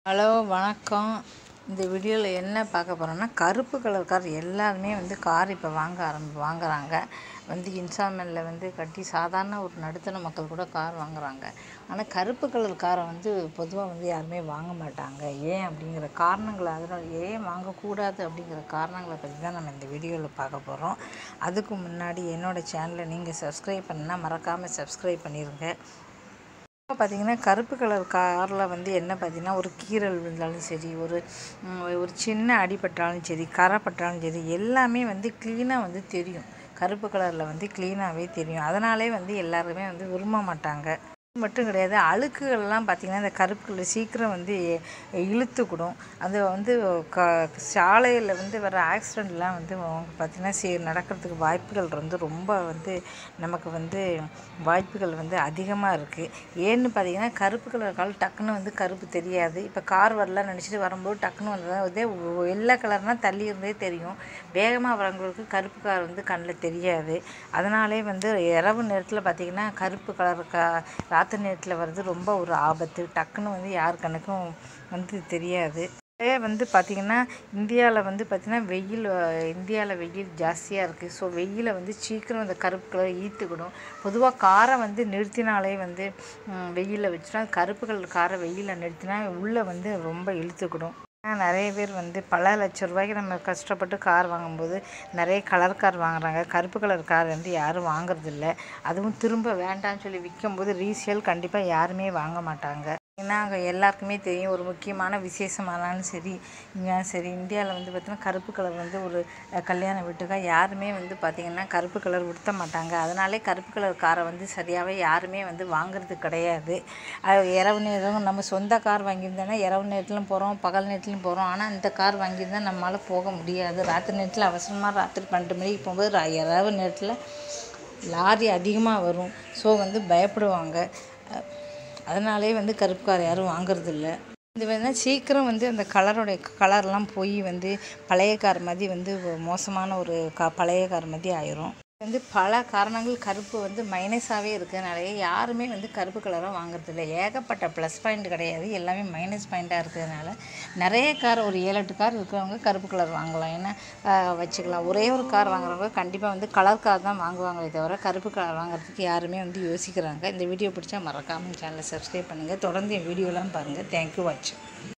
hello வணக்கம் இந்த வீடியோவில் என்ன பார்க்க போகிறோன்னா கருப்பு கலர் கார் எல்லாருமே வந்து கார் இப்போ வாங்க ஆரம்பி வாங்குறாங்க வந்து இன்ஸ்டால்மெண்ட்டில் வந்து கட்டி சாதாரண ஒரு நடுத்தர மக்கள் கூட கார் வாங்குறாங்க ஆனால் கருப்பு கலர் காரை வந்து பொதுவாக வந்து யாருமே வாங்க மாட்டாங்க ஏன் அப்படிங்கிற காரணங்களை அதனால் ஏன் வாங்கக்கூடாது அப்படிங்கிற காரணங்களை பற்றி தான் நம்ம இந்த வீடியோவில் பார்க்க போகிறோம் அதுக்கு முன்னாடி என்னோடய சேனலை நீங்கள் சப்ஸ்கிரைப் பண்ணால் மறக்காமல் சப்ஸ்கிரைப் பண்ணிடுங்க இப்போ பார்த்தீங்கன்னா கருப்பு கலர் காரில் வந்து என்ன பார்த்தீங்கன்னா ஒரு கீறல் விழுந்தாலும் சரி ஒரு ம், ஒரு சின்ன அடிபட்டாலும் சரி கரை பட்டாலும் சரி எல்லாமே வந்து க்ளீனாக வந்து தெரியும் கருப்பு கலரில் வந்து க்ளீனாகவே தெரியும் அதனாலே வந்து எல்லாருமே வந்து விரும்ப மாட்டாங்க இது மட்டும் கிடையாது அழுக்குகள்லாம் பார்த்திங்கன்னா இந்த கருப்பு கலர் சீக்கிரம் வந்து எ- இழுத்துக்கிடும் அது வந்து க சாலையில் வந்து வர ஆக்சிடெண்ட்லாம் வந்து பார்த்திங்கன்னா சே நடக்கிறதுக்கு வாய்ப்புகள் வந்து ரொம்ப வந்து நமக்கு வந்து வாய்ப்புகள் வந்து அதிகமாக இருக்குது ஏன்னு பார்த்தீங்கன்னா கருப்பு கலர் கால் டக்குன்னு வந்து கருப்பு தெரியாது இப்போ கார் வரலாம் நினச்சிட்டு வரும்போது டக்குன்னு வந்ததா இதே ஒ- வெள்ளை கலர்னால் தள்ளி இருந்தே தெரியும் வேகமாக வரவங்களுக்கு கருப்பு கார் வந்து கண்ணில் தெரியாது அதனாலே வந்து இரவு நேரத்தில் பார்த்திங்கன்னா கருப்பு கலர் கா ராத்திரி நேரத்தில் வர்றது ரொம்ப ஒரு ஆபத்து டக்குன்னு வந்து யார் கண்ணுக்கும் வந்து தெரியாது அதே வந்து பார்த்திங்கன்னா இந்தியாவில் வந்து பார்த்திங்கன்னா வெயில் இந்தியாவில் வெயில் ஜாஸ்தியாக இருக்குது ஸோ வெயிலை வந்து சீக்கிரம் அந்த கருப்பு கலர் ஈர்த்துக்கிடும் பொதுவாக காரை வந்து நிறுத்தினாலே வந்து ம், வெயிலில் வச்சுனா கருப்பு கலர் காரை வெயிலில் நிறுத்தினா உள்ளே வந்து ரொம்ப இழுத்துக்கிடும் ஆனா, நிறைய பேர் வந்து பல லட்ச ரூபாய்க்கு நம்ம கஷ்டப்பட்டு கார் வாங்கும்போது நிறைய கலர் கார் வாங்குறாங்க கருப்பு கலர் கார் வந்து யாரும் வாங்குறதில்ல அதுவும் திரும்ப வேண்டாம்னு சொல்லி விற்கும்போது ரீசேல் கண்டிப்பாக யாருமே வாங்க மாட்டாங்க ஏன்னா அங்கே எல்லாருக்குமே தெரியும் ஒரு முக்கியமான விசேஷமானாலும் சரி இங்கே சரி இந்தியாவில் வந்து பார்த்திங்கன்னா கருப்பு கலர் வந்து ஒரு அஹ், கல்யாண வீட்டுக்கா யாருமே வந்து பார்த்திங்கன்னா கருப்பு கலர் உடுத்த மாட்டாங்க அதனாலே கருப்பு கலர் காரை வந்து சரியாகவே யாருமே வந்து வாங்குறது கிடையாது அது இரவு நேரம் நம்ம சொந்த கார் வாங்கியிருந்தோன்னா இரவு நேரத்துலையும் போகிறோம் பகல் நேரத்துலையும் போகிறோம் ஆனால் இந்த கார் வாங்கியிருந்தா நம்மளால் போக முடியாது ராத்திரி நேரத்தில் அவசரமாக ராத்திரி பன்னெண்டு மணிக்கு போகும்போது ரா- இரவு நேரத்தில் லாரி அதிகமாக வரும் ஸோ வந்து பயப்படுவாங்க அஹ் அதனாலே வந்து கருப்பு கார் யாரும் வாங்குறதில்ல இது வந்து சீக்கிரம் வந்து அந்த கலருடைய கலர்லாம் போய் வந்து பழைய கார் மாதிரி வந்து மோசமான ஒரு கா பழைய கார் மாதிரி ஆயிரும் வந்து பல காரணங்கள் கருப்பு வந்து மைனஸாகவே இருக்கிறதுனால யாருமே வந்து கருப்பு கலராக வாங்குறதில்ல ஏகப்பட்ட ப்ளஸ் பாயிண்ட் கிடையாது எல்லாமே மைனஸ் பாயிண்ட்டாக இருக்கிறதுனால நிறைய கார் ஒரு ஏழு எட்டு கார் இருக்கிறவங்க கருப்பு கலர் வாங்கலாம் ஏன்னா ஆஹ், வச்சுக்கலாம் ஒரே ஒரு கார் வாங்குறவங்க கண்டிப்பாக வந்து கலர் கார் தான் வாங்குவாங்களே தவிர கருப்பு கலர் வாங்குறதுக்கு யாருமே வந்து யோசிக்கிறாங்க இந்த வீடியோ பிடிச்சா மறக்காமல் சேனலை சப்ஸ்கிரைப் பண்ணுங்கள் தொடர்ந்து என் வீடியோலாம் பாருங்கள் தேங்க்யூ வாட்சிங்